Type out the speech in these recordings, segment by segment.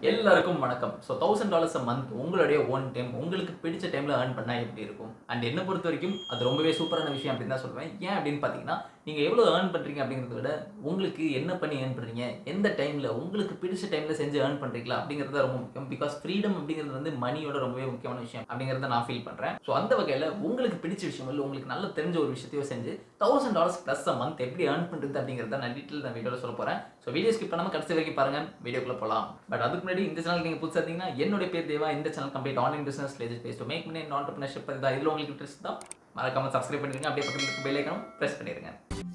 எல்லாருக்கும் வணக்கம் so thousand dollars a month உங்களுடைய ஒன் டைம் உங்களுக்கு பிடிச்ச டைமில் ஏர்ன் பண்ணால் எப்படி இருக்கும் அண்ட் என்னை பொறுத்த வரைக்கும் அது ரொம்பவே சூப்பரான விஷயம் அப்படின்னு தான் சொல்லுவேன் ஏன் அப்படின்னு பார்த்தீங்கன்னா நீங்கள் எவ்வளோ ஏர்ன் பண்ணுறீங்க அப்படிங்கிறத விட உங்களுக்கு என்ன பண்ணி ஏர்ன் பண்ணுறீங்க எந்த டைமில் உங்களுக்கு பிடிச்ச டைமில் செஞ்சு ஏர்ன் பண்ணுறீங்களா அப்படிங்கிறது தான் ரொம்ப முக்கியம் பிகாஸ் ஃப்ரீடம் அப்படிங்கிறது வந்து மணியோட ரொம்பவே முக்கியமான விஷயம் அப்படிங்கிறத நான் ஃபீல் பண்ணுறேன் ஸோ அந்த வகையில் உங்களுக்கு பிடிச்ச விஷயம் இல்லை உங்களுக்கு நல்ல தெரிஞ்ச ஒரு விஷயத்தையோ செஞ்சு thousand dollars plus a month எப்படி ஏர்ன் பண்ணுறது அப்படிங்கிறத நான் டீட்டெயில் நான் வீடியோவில் சொல்ல போகிறேன் ஸோ வீடியோ ஸ்கிப் பண்ணாமல் கடைசி வரைக்கும் பாருங்கள் வீடியோக்குள்ளே போகலாம் பட் அதுக்கு முன்னாடி இந்த சேனல் நீங்கள் புதுசாக இருந்தீங்கன்னா என்னுடைய பேர் தேவா இந்த channel complete online business ledges base to make money and entrepreneurship தான் இதில் உங்களுக்கு இன்ட்ரெஸ்ட் தான் மறக்காம சப்ஸ்கிரைப் பண்ணிருங்க அப்படியே பக்கத்தில் இருக்க பெல் ஐக்கனும் ப்ரெஸ் பண்ணிருங்க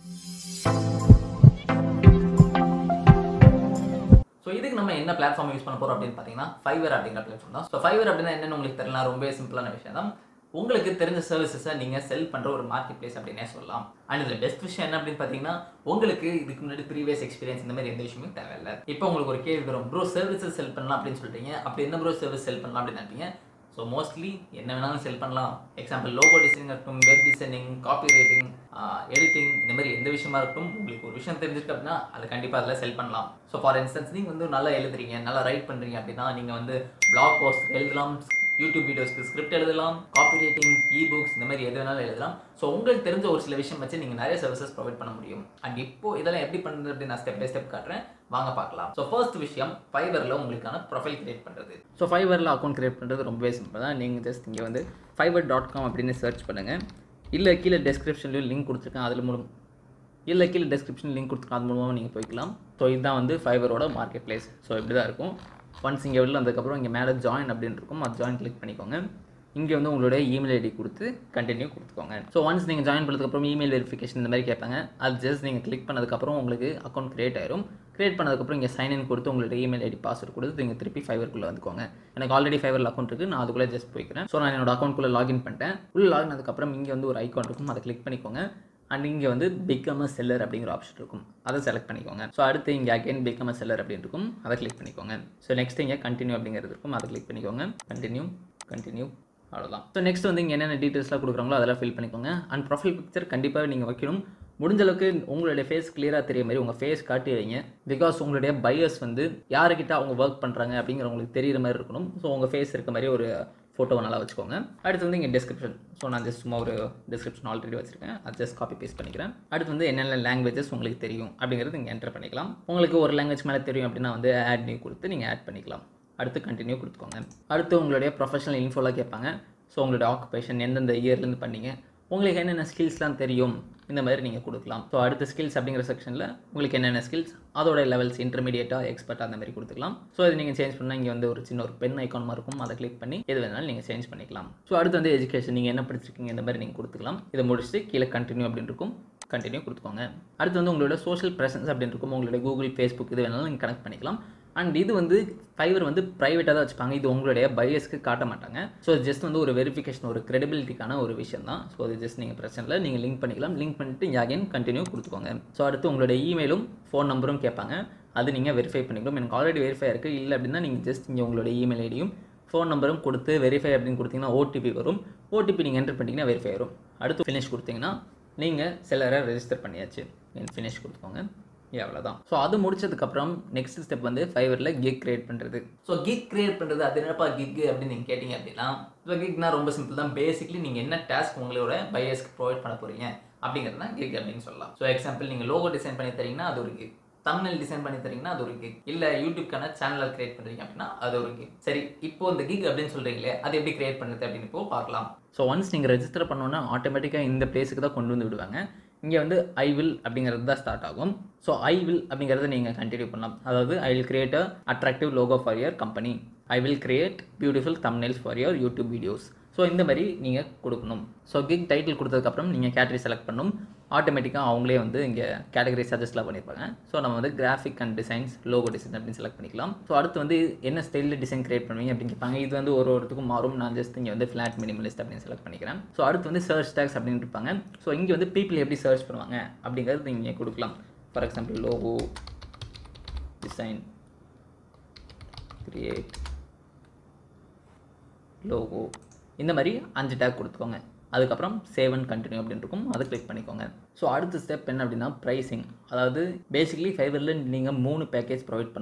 ஸோ இதுக்கு நம்ம என்ன பிளாட்ஃபார்ம் யூஸ் பண்ண போகிறோம் அப்படின்னு பார்த்தீங்கன்னா ஃபைவர் அப்படிங்கிற பிளாட்ஃபார்ம் தான் ஸோ ஃபைவர் அப்படின்னா என்னன்னு உங்களுக்கு தெரியலாம் ரொம்பவே சிம்பிளான விஷயம் தான் உங்களுக்கு தெரிஞ்ச சர்வீசஸை நீங்கள் செல் பண்ணுற ஒரு மார்க்கெட் பிளேஸ் அப்படின்னே சொல்லலாம் அண்ட் இதில் பெஸ்ட் விஷயம் என்ன அப்படின்னு பார்த்தீங்கன்னா உங்களுக்கு இதுக்கு முன்னாடி ப்ரீவியஸ் எக்ஸ்பீரியன்ஸ் இந்த மாதிரி எந்த விஷயமும் தேவையில்லை இப்போ உங்களுக்கு ஒரு கேள்வி வரும் ப்ரோ சர்வீசஸ் செல் பண்ணலாம் அப்படின்னு சொல்லிட்டீங்க அப்படி என்ன ப்ரோ சர்வீஸ் செல் பண்ணலாம் அப்படின்னு நினைப்பீங்க ஸோ மோஸ்ட்லி என்ன வேணாலும் செல் பண்ணலாம் எக்ஸாம்பிள் லோகோ டிசைனிங் இருக்கட்டும் web designing copy writing editing இந்த மாதிரி எந்த விஷயமா இருக்கட்டும் உங்களுக்கு ஒரு விஷயம் தெரிஞ்சிருக்கு அப்படின்னா அதை கண்டிப்பாக அதில் செல் பண்ணலாம் ஸோ ஃபார் இன்ஸ்டன்ஸ் நீங்கள் வந்து நல்லா எழுதுறீங்க நல்லா ரைட் பண்ணுறீங்க அப்படின்னா நீங்கள் வந்து பிளாக் போஸ்ட் எழுதலாம் யூடியூப் வீடியோஸ்க்கு ஸ்கிரிப்ட் எழுதலாம் காப்பி ரைட்டிங் இ புக்ஸ் இந்த மாதிரி எது வேணாலும் எழுதலாம் ஸோ உங்களுக்கு தெரிஞ்ச ஒரு சில விஷயம் வச்சு நீங்கள் நிறைய சர்வீசஸ் ப்ரொவைட் பண்ண முடியும் அண்ட் இப்போ இதெல்லாம் எப்படி பண்ணுறது அப்படின்னு நான் ஸ்டெப் பை ஸ்டெப் காட்டுறேன் வாங்க பார்க்கலாம் ஸோ ஃபர்ஸ்ட் விஷயம் ஃபைவரில் உங்களுக்கான ப்ரொஃபைல் கிரியேட் பண்ணுறது ஸோ ஃபைவரில் அக்கௌண்ட் கிரியேட் பண்ணுறது ரொம்பவே சிம்பிள் தான் நீங்கள் ஜஸ்ட் இங்கே வந்து ஃபைவர் டாட் காம் அப்படின்னு சர்ச் பண்ணுங்கள் இல்லை கீழே டெஸ்கிரிப்ஷன்லையும் லிங்க் கொடுத்துருக்கேன் அதில் மூலம் இல்லை கீழே டெஸ்கிரிப்ஷன் லிங்க் கொடுத்துருக்கேன் அது மூலமாக நீங்கள் போய்க்கலாம் ஸோ இதுதான் வந்து ஃபைபரோட மார்க்கெட் பிளேஸ் ஸோ இப்படி தான் இருக்கும் ஒன்ஸ் இங்கே வெளில வந்ததுக்கப்புறம் இங்கே மேலே ஜாயின் அப்படின்னு இருக்கும் அது ஜாயின் கிளிக் பண்ணிக்கோங்க இங்கே வந்து உங்களுடைய இமெயில் ஐடி கொடுத்து கண்டினியூ கொடுத்துக்கோங்க ஸோ ஒன்ஸ் நீங்கள் ஜாயின் பண்ணதுக்கப்புறம் இமெயில் வெரிஃபிகேஷன் இந்த மாதிரி கேட்பாங்க அது ஜஸ்ட் நீங்கள் கிளிக் பண்ணதுக்கப்புறம் உங்களுக்கு அக்கௌண்ட் கிரியேட் ஆயிரும் கிரியேட் பண்ணதுக்கப்புறம் இங்கே சைன் இன் கொடுத்து உங்களுடைய இமெயில் ஐடி பாஸ்வேர்ட் கொடுத்து நீங்கள் திருப்பி ஃபைவருக்குள்ளே வந்துக்கோங்க எனக்கு ஆல்ரெடி ஃபைவரில் அக்கௌண்ட் இருக்குது நான் அதுக்குள்ளே ஜஸ்ட் போய்க்கிறேன் ஸோ நான் என்னோட அக்கௌண்ட்குள்ளே லாகின் பண்ணிட்டேன் உள்ள லாகின் அதுக்கப்புறம் இங்கே வந்து ஒரு ஐக்கான் இருக்கும் அதை கிளிக் பண்ணிக்கோங்க அண்ட் இங்கே வந்து பிகம் அ செல்லர் அப்படிங்கிற ஆப்ஷன் இருக்கும் அதை செலக்ட் பண்ணிக்கோங்க ஸோ அடுத்து இங்கே அகைன் பிகம் அ செல்லர் அப்படின்னு இருக்கும் அதை கிளிக் பண்ணிக்கோங்க ஸோ நெக்ஸ்ட் இங்கே கண்டினியூ அப்படிங்கிறது இருக்கும் அதை கிளிக் பண்ணிக்கோங்க கண்டினியூ கண்டினியூ அவ்வளோதான் ஸோ நெக்ஸ்ட் வந்து இங்கே என்னென்ன டீட்டெயில்ஸ்லாம் கொடுக்குறாங்களோ அதெல்லாம் ஃபில் பண்ணிக்கோங்க அண்ட் ப்ரொஃபைல் பிக்சர் கண்டிப்பாக நீங்கள் வைக்கணும் முடிஞ்ச அளவுக்கு உங்களுடைய ஃபேஸ் கிளியராக தெரிய மாதிரி உங்கள் ஃபேஸ் காட்டி வைங்க பிகாஸ் உங்களுடைய பையர்ஸ் வந்து யாருக்கிட்ட அவங்க ஒர்க் பண்ணுறாங்க அப்படிங்கிற உங்களுக்கு தெரியிற மாதிரி இருக்கணும் ஸோ உங்கள் ஃபேஸ் இருக்க மாதிரி ஒரு ஃபோட்டோவை நல்லா வச்சுக்கோங்க அடுத்து வந்து இங்கே டிஸ்கிரிப்ஷன் ஸோ நான் ஜஸ்ட் சும்மா ஒரு டிஸ்கிரிப்ஷன் ஆல்ரெடி வச்சிருக்கேன் அது ஜஸ்ட் காப்பி பேஸ்ட் பண்ணிக்கிறேன் அடுத்து வந்து என்னென்ன லாங்குவேஜஸ் உங்களுக்கு தெரியும் அப்படிங்கிறது இங்கே என்டர் பண்ணிக்கலாம் உங்களுக்கு ஒரு லாங்குவேஜ் மேலே தெரியும் அப்படின்னா வந்து ஆட் நியூ கொடுத்து நீங்கள் ஆட் பண்ணிக்கலாம் அடுத்து கண்டினியூ கொடுத்துக்கோங்க அடுத்து உங்களுடைய ப்ரொஃபஷனல் இன்ஃபோலாம் கேட்பாங்க ஸோ உங்களுடைய ஆக்குபேஷன் எந்தெந்த இயர்லேருந்து பண்ணீங்க உங்களுக்கு என்னென்ன ஸ்கில்ஸ்லாம் தெரியும் இந்த மாதிரி நீங்கள் கொடுக்கலாம் ஸோ அடுத்த ஸ்கில்ஸ் அப்படிங்கிற செக்ஷனில் உங்களுக்கு என்னென்ன ஸ்கில்ஸ் அதோட லெவல்ஸ் இன்டர்மீடியட்டாக எக்ஸ்பர்ட் அந்த மாதிரி கொடுத்துக்கலாம் ஸோ இது நீங்கள் சேஞ்ச் பண்ணால் இங்கே வந்து ஒரு சின்ன ஒரு பென் ஐக்கான் இருக்கும் அதை கிளிக் பண்ணி எது வேணாலும் நீங்கள் சேஞ்ச் பண்ணிக்கலாம் ஸோ அடுத்து வந்து எஜுகேஷன் நீங்கள் என்ன படிச்சிருக்கீங்க இந்த மாதிரி நீங்கள் கொடுத்துக்கலாம் இதை முடிச்சுட்டு கீழே கண்டினியூ அப்படின்னு இருக்கும் கண்டினியூ கொடுத்துக்கோங்க அடுத்து வந்து உங்களோட சோஷியல் ப்ரெசன்ஸ் அப்படின்னு இருக்கும் உங்களுடைய கூகுள் ஃபேஸ்புக் இது வேணாலும் நீங்கள் கனெக்ட் பண்ணிக்கலாம் அண்ட் இது வந்து ஃபைவர் வந்து ப்ரைவேட்டாக தான் வச்சுப்பாங்க இது உங்களுடைய பையஸ்க்கு காட்ட மாட்டாங்க ஸோ ஜஸ்ட் வந்து ஒரு வெரிஃபிகேஷன் ஒரு கிரெடிபிலிட்டிக்கான ஒரு விஷயம் தான் ஸோ அது ஜஸ்ட் நீங்கள் பிரச்சனை இல்லை நீங்கள் லிங்க் பண்ணிக்கலாம் லிங்க் பண்ணிட்டு இங்கே அகைன் கண்டினியூ கொடுத்துக்கோங்க ஸோ அடுத்து உங்களுடைய இமெயிலும் ஃபோன் நம்பரும் கேட்பாங்க அது நீங்கள் வெரிஃபை பண்ணிக்கணும் எனக்கு ஆல்ரெடி வெரிஃபை இருக்குது இல்லை அப்படின்னா நீங்கள் ஜஸ்ட் இங்கே உங்களுடைய இமெயில் ஐடியும் ஃபோன் நம்பரும் கொடுத்து வெரிஃபை அப்படின்னு கொடுத்தீங்கன்னா ஓடிபி வரும் ஓடிபி நீங்கள் என்டர் பண்ணிங்கன்னா வெரிஃபை வரும் அடுத்து ஃபினிஷ் கொடுத்தீங்கன்னா நீங்கள் சிலரை ரெஜிஸ்டர் பண்ணியாச்சு ஃபினிஷ் கொடுத்துக்கோங்க அவ்வளோதான் ஸோ அது முடிச்சதுக்கப்புறம் நெக்ஸ்ட் ஸ்டெப் வந்து ஃபைவரில் கிக் கிரியேட் பண்ணுறது ஸோ கிக் கிரியேட் பண்ணுறது அது என்னப்பா கிக் அப்படின்னு நீங்கள் கேட்டிங்க அப்படின்னா ஸோ கிக்னா ரொம்ப சிம்பிள் தான் பேசிக்லி நீங்கள் என்ன டாஸ்க் உங்களோட பையர்ஸ்க்கு ப்ரொவைட் பண்ண போகிறீங்க அப்படிங்கிறது தான் கிக் அப்படின்னு சொல்லலாம் ஸோ எக்ஸாம்பிள் நீங்கள் லோகோ டிசைன் பண்ணி தரீங்கன்னா அது ஒரு கிக் தமிழ் டிசைன் பண்ணி தரீங்கன்னா அது ஒரு கிக் இல்லை யூடியூப்க்கான சேனல் கிரியேட் பண்ணுறீங்க அப்படின்னா அது ஒரு கிக் சரி இப்போ இந்த கிக் அப்படின்னு சொல்கிறீங்களே அது எப்படி கிரியேட் பண்ணுறது அப்படின்னு இப்போ பார்க்கலாம் ஸோ ஒன்ஸ் நீங்கள் ரெஜிஸ்டர் பண்ணோன்னா ஆட்டோமேட்டிக்காக இந்த பிளேஸுக்கு தான் கொண்டு வந்து விடுவாங்க இங்கே வந்து ஐ வில் அப்படிங்கிறது தான் ஸ்டார்ட் ஆகும் ஸோ ஐ வில் அப்படிங்கிறத நீங்கள் கண்டினியூ பண்ணலாம் அதாவது I will create a attractive logo for your company I will create beautiful thumbnails for your YouTube videos so இந்த மாதிரி நீங்கள் கொடுக்கணும் ஸோ கிக் டைட்டில் கொடுத்ததுக்கப்புறம் நீங்கள் கேட்டகரி செலக்ட் பண்ணணும் ஆட்டோமேட்டிக்காக அவங்களே வந்து இங்கே கேட்டகரி சஜஸ்ட்லாம் பண்ணியிருப்பாங்க ஸோ நம்ம வந்து graphic and designs logo design அப்படின்னு செலக்ட் பண்ணிக்கலாம் ஸோ அடுத்து வந்து என்ன ஸ்டைலில் டிசைன் கிரியேட் பண்ணுவீங்க அப்படின்னு கேட்பாங்க இது வந்து ஒரு ஒருத்துக்கும் மாறும் நான் ஜஸ்ட் இங்கே வந்து ஃப்ளாட் மினிமலிஸ்ட் அப்படின்னு செலக்ட் பண்ணிக்கிறேன் ஸோ அடுத்து வந்து சர்ச் டேக்ஸ் அப்படின்னு இருப்பாங்க ஸோ இங்கே வந்து பீப்புள் எப்படி சர்ச் பண்ணுவாங்க அப்படிங்கிறது நீங்கள் கொடுக்கலாம் for example logo design create logo இந்த மாதிரி அஞ்சு டேக் கொடுத்துக்கோங்க அதுக்கப்புறம் சேவ் அண்ட் கண்டினியூ அப்படின்னு இருக்கும் அதை கிளிக் பண்ணிக்கோங்க ஸோ அடுத்த ஸ்டெப் என்ன அப்படின்னா ப்ரைஸிங் அதாவது பேசிக்கலி ஃபைவரில் நீங்கள் மூணு பேக்கேஜ் ப்ரொவைட் பண்ணலாம்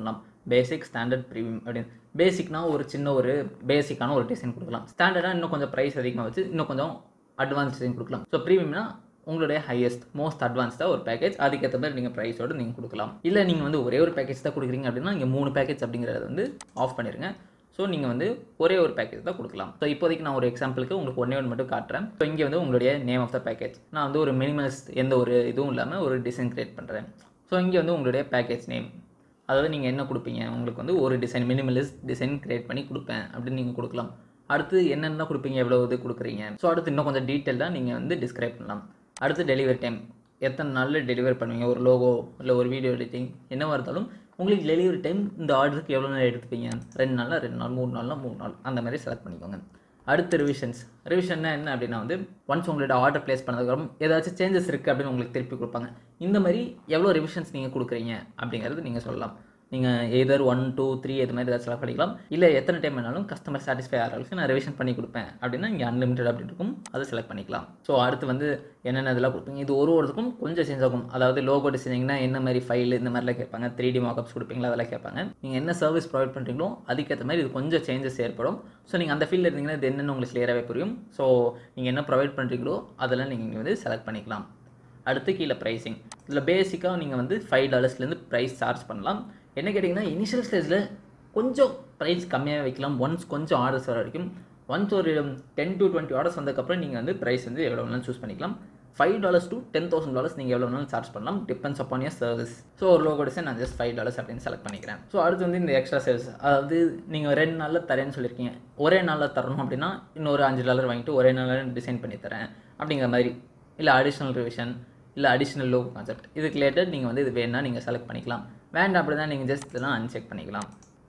பேசிக் ஸ்டாண்டர்ட் ப்ரீமியம் அப்படின்னு பேசிக்னா ஒரு சின்ன ஒரு பேசிக்கான ஒரு டிசைன் கொடுக்கலாம் ஸ்டாண்டர்டாக இன்னும் கொஞ்சம் ப்ரைஸ் அதிகமாக வச்சு இன்னும் கொஞ்சம் அட்வான்ஸ் டிசைன் கொடுக்கலாம் ஸோ ப்ரீமியம்னா உங்களுடைய ஹையஸ்ட் மோஸ்ட் அட்வான்ஸ்டாக ஒரு பேக்கேஜ் அதுக்கேற்ற மாதிரி நீங்கள் ப்ரைஸோடு நீங்கள் கொடுக்கலாம் இல்லை நீங்கள் வந்து ஒரே ஒரு பேக்கேஜ் தான் கொடுக்குறீங்க அப்படின்னா இங்கே மூணு பேக்கேஜ் அப்படிங்கிறத வந்து ஆஃப் பண்ணிடுங்க ஸோ நீங்கள் வந்து ஒரே ஒரு பேக்கேஜ் தான் கொடுக்கலாம் ஸோ இப்போதைக்கு நான் ஒரு எக்ஸாம்பிளுக்கு உங்களுக்கு ஒன்றே ஒன்று மட்டும் காட்டுறேன் ஸோ இங்கே வந்து உங்களுடைய நேம் ஆஃப் த பேக்கேஜ் நான் வந்து ஒரு மினிமலிஸ்ட் எந்த ஒரு இதுவும் இல்லாமல் ஒரு டிசைன் கிரியேட் பண்ணுறேன் ஸோ இங்கே வந்து உங்களுடைய பேக்கேஜ் நேம் அதாவது நீங்கள் என்ன கொடுப்பீங்க உங்களுக்கு வந்து ஒரு டிசைன் மினிமலிஸ்ட் டிசைன் கிரியேட் பண்ணி கொடுப்பேன் அப்படின்னு நீங்கள் கொடுக்கலாம் அடுத்து என்னென்ன கொடுப்பீங்க எவ்வளோ இது கொடுக்குறீங்க ஸோ அடுத்து இன்னும் கொஞ்சம் டீட்டெயிலாக நீங்கள் வந்து டிஸ்கிரைப் பண்ணலாம் அடுத்து டெலிவரி டைம் எத்தனை நாளில் டெலிவரி பண்ணுவீங்க ஒரு லோகோ இல்லை ஒரு வீடியோ எடிட்டிங் என்னவாக இருந்தாலும் உங்களுக்கு டெலிவரி டைம் இந்த ஆர்டருக்கு எவ்வளோ நேரம் எடுத்துப்பீங்க ரெண்டு நாளில் ரெண்டு நாள் மூணு நாள்னா மூணு நாள் அந்த மாதிரி செலக்ட் பண்ணிக்கோங்க அடுத்து ரிவிஷன்ஸ் ரிவிஷன்னா என்ன அப்படின்னா வந்து ஒன்ஸ் உங்களோட ஆர்டர் ப்ளேஸ் பண்ணதுக்கப்புறம் ஏதாச்சும் சேஞ்சஸ் இருக்குது அப்படின்னு உங்களுக்கு திருப்பி கொடுப்பாங்க இந்த மாதிரி எவ்வளோ ரிவிஷன்ஸ் நீங்கள் கொடுக்குறீங்க அப்படிங்கிறது நீங்கள் சொல்லலாம் நீங்கள் எதர் ஒன் டூ த்ரீ இது மாதிரி ஏதாச்சும் செலக்ட் பண்ணிக்கலாம் இல்லை எத்தனை டைம் வேணாலும் கஸ்டமர் சாட்டிஸ்ஃபை ஆகிற அளவுக்கு நான் ரிவிஷன் பண்ணி கொடுப்பேன் அப்படின்னா இங்கே அன்லிமிட்டட் அப்படி இருக்கும் அதை செலக்ட் பண்ணிக்கலாம் ஸோ அடுத்து வந்து என்னென்ன இதெல்லாம் கொடுப்பீங்க இது ஒரு ஒருத்துக்கும் கொஞ்சம் சேஞ்ச் ஆகும் அதாவது லோகோ டிசைனிங்னா என்ன மாதிரி ஃபைல் இந்த மாதிரிலாம் கேட்பாங்க த்ரீ டி மார்க்அப்ஸ் கொடுப்பீங்களா அதெல்லாம் கேட்பாங்க நீங்கள் என்ன சர்வீஸ் ப்ரொவைட் பண்ணுறீங்களோ அதுக்கேற்ற மாதிரி இது கொஞ்சம் சேஞ்சஸ் ஏற்படும் ஸோ நீங்கள் அந்த ஃபீல்டில் இருந்தீங்கன்னா இது என்னென்னு உங்களுக்கு கிளியராகவே புரியும் ஸோ நீங்கள் என்ன ப்ரொவைட் பண்ணுறீங்களோ அதெல்லாம் நீங்கள் இங்கே வந்து செலக்ட் பண்ணிக்கலாம் அடுத்து கீழே ப்ரைஸிங் இதில் பேசிக்காக நீங்கள் வந்து ஃபைவ் டாலர்ஸ்லேருந்து ப்ரைஸ் சார்ஜ் பண்ணலாம் என்ன கேட்டிங்கன்னா இனிஷியல் ஸ்டேஜில் கொஞ்சம் ப்ரைஸ் கம்மியாக வைக்கலாம் ஒன்ஸ் கொஞ்சம் ஆர்டர்ஸ் வர வரைக்கும் ஒன்ஸ் ஒரு டென் டு டுவெண்ட்டி ஆர்டர்ஸ் வந்ததுக்கப்புறம் நீங்கள் வந்து ப்ரைஸ் வந்து எவ்வளோ வேணாலும் சூஸ் பண்ணிக்கலாம் five dollars to ten thousand dollars நீங்கள் எவ்வளோ வேணாலும் சார்ஜ் பண்ணலாம் depends upon your service so ஒரு லோகோ டிசைன் நான் ஜஸ்ட் ஃபைவ் டாலர்ஸ் அப்படின்னு செலக்ட் பண்ணிக்கிறேன் ஸோ அடுத்து வந்து இந்த எக்ஸ்ட்ரா சர்வீஸ் அதாவது நீங்கள் ரெண்டு நாளில் தரேன்னு சொல்லியிருக்கீங்க ஒரே நாளில் தரணும் அப்படின்னா இன்னொரு அஞ்சு டாலர் வாங்கிட்டு ஒரே நாளில் டிசைன் பண்ணி தரேன் அப்படிங்கிற மாதிரி இல்லை அடிஷ்னல் ரிவிஷன் இல்லை அடிஷ்னல் லோகோ கான்செப்ட் இதுக்கு ரிலேட்டட் நீங்கள் வந்து இது வேணால் நீங்கள் செலக்ட் பண்ணிக்கலாம் வேண்டாம் அப்படி தான் நீங்கள் ஜஸ்ட் இதெல்லாம் அன்செக் பண்ணிக்கலாம்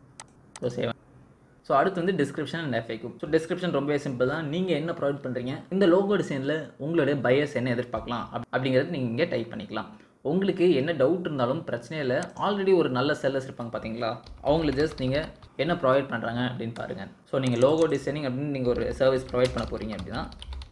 ஸோ சேவ் ஸோ அடுத்து வந்து டிஸ்கிரிப்ஷன் அண்ட் எஃபேக்கும் ஸோ டிஸ்கிரிப்ஷன் ரொம்பவே சிம்பிள் தான் நீங்கள் என்ன ப்ரொவைட் பண்ணுறீங்க இந்த லோகோ டிசைனில் உங்களுடைய பயஸ் என்ன எதிர்பார்க்கலாம் அப் அப்படிங்கிறது நீங்கள் இங்கே டைப் பண்ணிக்கலாம் உங்களுக்கு என்ன டவுட் இருந்தாலும் பிரச்சனை இல்லை ஆல்ரெடி ஒரு நல்ல செல்லர்ஸ் இருப்பாங்க பார்த்தீங்களா அவங்கள ஜஸ்ட் நீங்கள் என்ன ப்ரொவைட் பண்ணுறாங்க அப்படின்னு பாருங்கள் ஸோ நீங்கள் லோகோ டிசைனிங் அப்படின்னு நீங்கள் ஒரு சர்வீஸ் ப்ரொவைட் பண்ண போகிறீங்க அப்படின்னா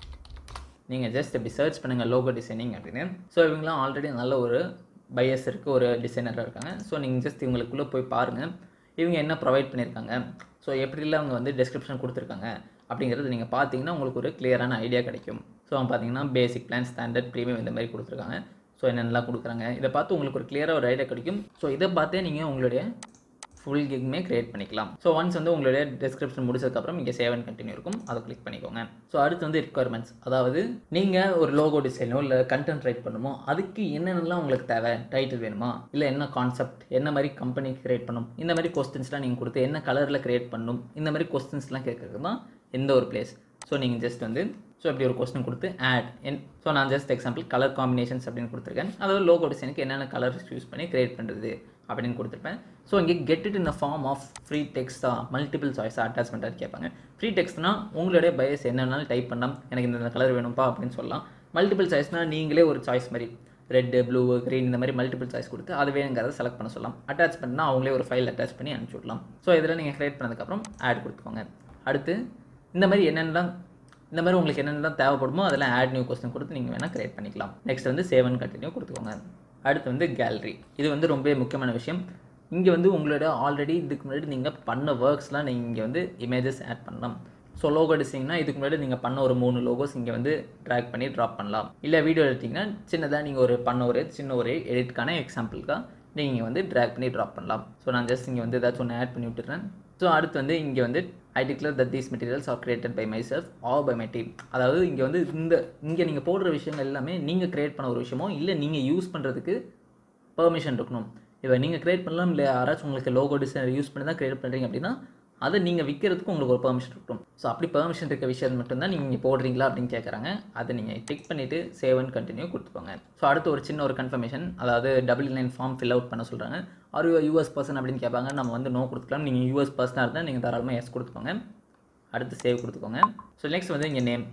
நீங்கள் ஜஸ்ட் இப்படி சர்ச் பண்ணுங்கள் லோகோ டிசைனிங் அப்படின்னு ஸோ இவங்களாம் ஆல்ரெடி நல்ல ஒரு பையஸ் இருக்குது ஒரு டிசைனராக இருக்காங்க ஸோ நீங்கள் ஜஸ்ட் இவங்களுக்குள்ளே போய் பாருங்கள் இவங்க என்ன ப்ரொவைட் பண்ணியிருக்காங்க ஸோ எப்படிலாம் அவங்க வந்து டிஸ்கிரிப்ஷன் கொடுத்துருக்காங்க அப்படிங்கிறது நீங்கள் பார்த்தீங்கன்னா உங்களுக்கு ஒரு கிளியரான ஐடியா கிடைக்கும் ஸோ அவங்க பார்த்தீங்கன்னா பேசிக் பிளான் ஸ்டாண்டர்ட் ப்ரீமியம் இந்த மாதிரி கொடுத்துருக்காங்க ஸோ என்னென்னலாம் கொடுக்குறாங்க இதை பார்த்து உங்களுக்கு ஒரு கிளியராக ஒரு ஐடியா கிடைக்கும் ஸோ இதை பார்த்தே நீங்கள் உங்களுடைய ஃபுல் கிக்மே கிரியேட் பண்ணிக்கலாம் ஸோ ஒன்ஸ் வந்து உங்களுடைய டிஸ்கிரிப்ஷன் முடிச்சதுக்கப்புறம் இங்கே சேவ் அண்ட் கண்டினியூ இருக்கும் அதை கிளிக் பண்ணிக்கோங்க ஸோ அடுத்து வந்து ரிக்குவயர்மெண்ட்ஸ் அதாவது நீங்கள் ஒரு லோகோ டிசைனோ இல்லை கண்டென்ட் ரைட் பண்ணுமோ அதுக்கு என்னென்னலாம் உங்களுக்கு தேவை டைட்டில் வேணுமா இல்லை என்ன கான்செப்ட் என்ன மாதிரி கம்பெனி கிரியேட் பண்ணும் இந்த மாதிரி கொஸ்டின்ஸ்லாம் நீங்கள் கொடுத்து என்ன கலரில் கிரியேட் பண்ணணும் இந்த மாதிரி கொஸ்டின்ஸ்லாம் கேட்குறது தான் எந்த ஒரு பிளேஸ் ஸோ நீங்கள் ஜஸ்ட் வந்து ஸோ இப்படி ஒரு கொஸ்டின் கொடுத்து ஆட் என் ஸோ நான் ஜஸ்ட் எக்ஸாம்பிள் கலர் காம்பினேஷன்ஸ் அப்படின்னு கொடுத்துருக்கேன் அதாவது லோகோ டிசைனுக்கு என்னென்ன கலர்ஸ் யூஸ் பண்ணி கிரியேட் பண்ணுறது அப்படின்னு கொடுத்துருப்பேன் ஸோ இங்கே get it in the form of free டெக்ஸ்டா மல்டிபிள் சாய்ஸ் அட்டாச்மெண்ட்டாக கேட்பாங்க ஃப்ரீ டெக்ஸ்ட்னா உங்களுடைய பயஸ் என்னென்னாலும் டைப் பண்ணலாம் எனக்கு இந்த கலர் வேணும்ப்பா அப்படின்னு சொல்லலாம் மல்டிபிள் சாய்ஸ்னால் நீங்களே ஒரு சாய்ஸ் மாதிரி ரெட்டு ப்ளூ க்ரீன் இந்த மாதிரி மல்டிபிள் சாய்ஸ் கொடுத்து அது வேணுங்கிறத செலக்ட் பண்ண சொல்லலாம் அட்டாச் பண்ணா அவங்களே ஒரு ஃபைல் அட்டாச் பண்ணி அனுப்பிச்சி விடலாம் ஸோ இதில் நீங்கள் க்ரியேட் பண்ணதுக்கப்புறம் ஆட் கொடுத்துக்கோங்க அடுத்து இந்த மாதிரி என்னென்னலாம் இந்த மாதிரி உங்களுக்கு என்னென்னலாம் தேவைப்படுமோ அதெல்லாம் ஆட் நியூ கொஸ்டின் கொடுத்து நீங்கள் வேணால் கிரியேட் பண்ணிக்கலாம் நெக்ஸ்ட் வந்து சேவ் அண்ட் கண்டினியூ கொடுத்துக்கோங்க அடுத்து வந்து கேலரி இது வந்து ரொம்ப முக்கியமான விஷயம் இங்கே வந்து உங்களோட ஆல்ரெடி இதுக்கு முன்னாடி நீங்கள் பண்ண ஒர்க்ஸ்லாம் நீங்கள் இங்கே வந்து இமேஜஸ் ஆட் பண்ணலாம் ஸோ லோகோ டிசைன்னா இதுக்கு முன்னாடி நீங்கள் பண்ண ஒரு மூணு லோகோஸ் இங்கே வந்து ட்ராக் பண்ணி ட்ராப் பண்ணலாம் இல்லை வீடியோ எடுத்திங்கன்னா சின்னதாக நீங்கள் ஒரு பண்ண ஒரு சின்ன ஒரு எடிட்கான எக்ஸாம்பிளுக்காக நீங்கள் வந்து ட்ராக் பண்ணி ட்ராப் பண்ணலாம் ஸோ நான் ஜஸ்ட் இங்கே வந்து ஏதாச்சும் ஒன்று ஆட் பண்ணி விட்டுறேன் ஸோ அடுத்து வந்து இங்கே வந்து I declare that these materials are created by myself or by my team அதாவது இங்கே வந்து இந்த இங்கே நீங்கள் போடுற விஷயங்கள் எல்லாமே நீங்கள் கிரியேட் பண்ண ஒரு விஷயமோ இல்லை நீங்கள் யூஸ் பண்ணுறதுக்கு பெர்மிஷன் இருக்கணும் இப்போ நீங்கள் கிரியேட் பண்ணலாம் இல்லை யாராச்சும் உங்களுக்கு லோகோ டிசைனர் யூஸ் பண்ணி தான் கிரியேட் பண்ணுறீங்க அப்படின்னா அதை நீங்கள் விற்கிறதுக்கு உங்களுக்கு ஒரு பெர்மிஷன் இருக்கணும் ஸோ அப்படி பெர்மிஷன் இருக்க விஷயம் மட்டும்தான் நீங்கள் இங்கே போடுறீங்களா அப்படின்னு கேட்குறாங்க அதை நீங்கள் டிக் பண்ணிவிட்டு சேவ் அண்ட் கண்டினியூ கொடுத்துக்கோங்க ஸோ அடுத்து ஒரு சின்ன ஒரு கன்ஃபர்மேஷன் அதாவது double line form fill out பண்ண சொல்கிறாங்க ஆர் யூ யூஎஸ் பர்சன் அப்படின்னு கேட்பாங்க நம்ம வந்து நோ கொடுத்துக்கலாம் நீங்கள் யூஎஸ் பர்சனாக இருந்தால் நீங்கள் தாராளமாக எஸ் கொடுத்துக்கோங்க அடுத்து சேவ் கொடுத்துக்கோங்க ஸோ நெக்ஸ்ட் வந்து இங்கே நேம்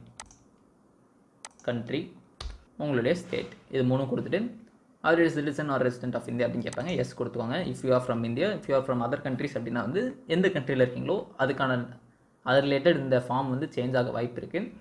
கண்ட்ரி உங்களுடைய ஸ்டேட் இது மூணும் கொடுத்துட்டு or is citizen or resident of India அப்படின்னு கேட்பாங்க எஸ் கொடுத்துக்கோங்க if you are from India if you are from other countries அப்படின்னா வந்து எந்த கண்ட்ரியில் இருக்கீங்களோ அதுக்கான அது ரிலேட்டட் இந்த ஃபார்ம் வந்து சேஞ்ச் ஆக வாய்ப்பு இருக்குது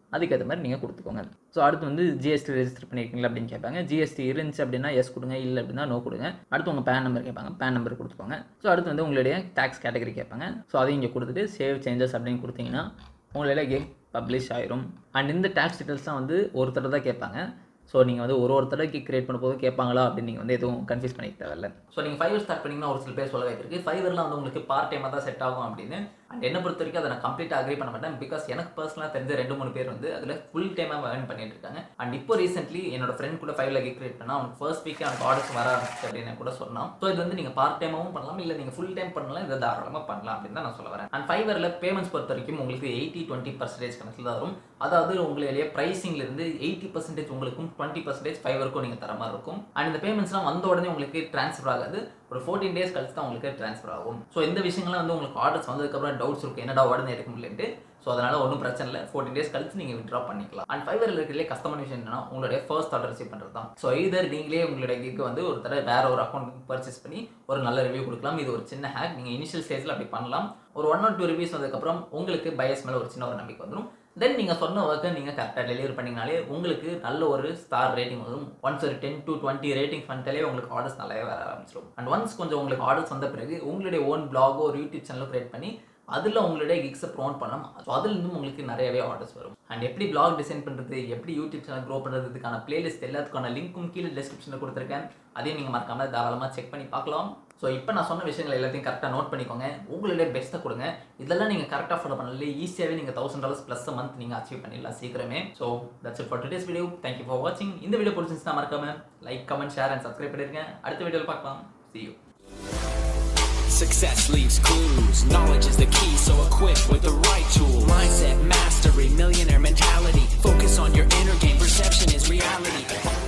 அதுக்கேற்ற மாதிரி நீங்கள் கொடுத்துக்கோங்க ஸோ அடுத்து வந்து ஜிஎஸ்டி ரெஜிஸ்டர் பண்ணியிருக்கீங்களா அப்படின்னு கேட்பாங்க ஜிஎஸ்டி இருந்துச்சு அப்படின்னா எஸ் கொடுங்க இல்லை அப்படின்னா நோ கொடுங்க அடுத்து உங்கள் பேன் நம்பர் கேட்பாங்க பேன் நம்பர் கொடுத்துக்கோங்க ஸோ அடுத்து வந்து உங்களுடைய டேக்ஸ் கேட்டகரி கேட்பாங்க ஸோ அதையும் இங்கே கொடுத்துட்டு சேவ் சேஞ்சஸ் அப்படின்னு கொடுத்தீங்கன்னா உங்களுடைய கேம் பப்ளிஷ் ஆயிரும் அண்ட் இந்த டேக்ஸ் டீட்டெயில்ஸ்லாம் வந்து ஒரு தடவை தான் கேட்பாங்க ஸோ நீங்கள் வந்து ஒரு ஒரு தடவைக்கு கிரியேட் பண்ணும்போது கேட்பாங்களா அப்படின்னு நீங்கள் வந்து எதுவும் கன்ஃபியூஸ் பண்ணிக்க தேவையில்ல ஸோ நீங்கள் ஃபைவ் ஸ்டார்ட் பண்ணிங்கன்னா ஒரு சில பேர் சொல்ல வைக்கிறது ஃபைவர்லாம் வந்து உங்களுக்கு பார்ட் டைமாக தான் செட் ஆகும் அப்படின்னு அண்ட் என்னை பொறுத்த வரைக்கும் அதை நான் கம்ப்ளீட்டாக அக்ரி பண்ண மாட்டேன் பிகாஸ் எனக்கு பர்சனலாக தெரிஞ்ச ரெண்டு மூணு பேர் வந்து அதில் ஃபுல் டைமாக ஏர்ன் பண்ணிட்டு இருக்காங்க அண்ட் இப்போ ரீசென்ட்லி என்னோட ஃப்ரெண்ட் கூட ஃபைவ்ல கிரியேட் பண்ணால் அவனுக்கு ஃபர்ஸ்ட் வீக்கே அவனுக்கு ஆர்டர்ஸ் வர ஆரம்பிச்சு அப்படின்னு கூட சொன்னான் ஸோ இது வந்து நீங்கள் பார்ட் டைமாகவும் பண்ணலாம் இல்லை நீங்கள் ஃபுல் டைம் பண்ணலாம் இதை தாராளமாக பண்ணலாம் அப்படின்னு தான் நான் சொல்ல வரேன் அண்ட் ஃபைவரில் பேமெண்ட்ஸ் பொறுத்த வரைக்கும் உங்களுக்கு எயிட்டி டுவெண்ட்டி பர்சன்டேஜ் கணக்கில் தான் வரும் அதாவது உங்களுடைய ப்ரைஸிங்ல இருந்து எயிட்டி பர்சன்டேஜ் உங்களுக்கும் டுவெண்ட்டி பர்சன்டேஜ் ஃபைவருக்கும் நீங்கள் தர மாதிரி இருக்கும் அண்ட் இந்த பேமெண்ட்ஸ்லாம் வந்த உடனே உங்களுக்கு ட்ரான்ஸ்ஃபர் ஆகாது ஒரு ஃபோர்டீன் டேஸ் கழிச்சு தான் உங்களுக்கு ட்ரான்ஸ்ஃபர் ஆகும் ஸோ இந்த விஷயங்கள்லாம் வந்து உங்களுக்கு ஆர்டர்ஸ் வந்ததுக்கப்புறம் டவுட்ஸ் இருக்கும் என்னடா உடனே எடுக்க முடியலன்ட்டு ஸோ அதனால் ஒன்றும் பிரச்சனை இல்லை ஃபோர்டீன் டேஸ் கழிச்சு நீங்கள் விட்ரா பண்ணிக்கலாம் அண்ட் ஃபைவரில் இருக்கிறதுலே கஷ்டமான விஷயம் என்னன்னா உங்களுடைய ஃபர்ஸ்ட் ஆர்டர் ரிசீவ் பண்ணுறது தான் ஸோ இதர் நீங்களே உங்களுடைய கிக்கு வந்து ஒரு தடவை வேற ஒரு அக்கௌண்ட் பர்ச்சேஸ் பண்ணி ஒரு நல்ல ரிவ்யூ கொடுக்கலாம் இது ஒரு சின்ன ஹேக் நீங்கள் இனிஷியல் ஸ்டேஜில் அப்படி பண்ணலாம் ஒரு ஒன் ஆர் டூ ரிவ்யூஸ் வந்ததுக்கப்புறம் உங்களுக்கு பயஸ் மேலே ஒரு சின்ன ஒரு நம்பிக்கை வந்துடும் தென் நீங்கள் சொன்ன ஒர்க்கை நீங்கள் கரெக்டாக டெலிவரி பண்ணிங்கனாலே உங்களுக்கு நல்ல ஒரு ஸ்டார் ரேட்டிங் வரும் ஒன்ஸ் ஒரு டென் டு டுவெண்ட்டி ரேட்டிங் பண்ணிட்டாலே உங்களுக்கு ஆர்டர்ஸ் நல்லாவே வர ஆரம்பிச்சிடும் அண்ட் ஒன்ஸ் கொஞ்சம் உங்களுக்கு ஆர்டர்ஸ் வந்த பிறகு உங்களுடைய ஓன் பிளாகோ ஒரு யூடியூப் சேனலோ கிரியேட் பண்ணி அதில் உங்களுடைய கிக்ஸை ப்ரோமோட் பண்ணலாம் ஸோ அதுலேருந்து உங்களுக்கு நிறையவே ஆர்டர்ஸ் வரும் அண்ட் எப்படி பிளாக் டிசைன் பண்ணுறது எப்படி யூடியூப் சேனல் க்ரோ பண்ணுறதுக்கான பிளேலிஸ்ட் எல்லாத்துக்கான லிங்க்கும் கீழே டிஸ்கிரிப்ஷனில் கொடுத்துருக்கேன் அதையும் நீங்கள் மறக்காமல் தாராளமாக செக் பண்ணி பார்க்கலாம் ஸோ இப்போ நான் சொன்ன விஷயங்கள் எல்லாத்தையும் கரெக்டாக நோட் பண்ணிக்கோங்க உங்களுடைய பெஸ்ட்டை கொடுங்க இதெல்லாம் நீங்கள் கரெக்டாக ஃபாலோ பண்ணல ஈஸியாகவே நீங்கள் தௌசண்ட் டாலர்ஸ் ப்ளஸ் மந்த் நீங்கள் அச்சீவ் பண்ணிடலாம் சீக்கிரமே so that's it for today's video thank you for வாட்சிங் இந்த வீடியோ பிடிச்சிருந்துச்சுன்னா மறக்காம like comment share and subscribe பண்ணிருக்கேன் அடுத்த வீடியோவில் பார்க்கலாம் see you Success leaves clues. Knowledge is the key, so equip with the right tool. Mindset mastery, millionaire mentality. Focus on your inner game. Perception is reality.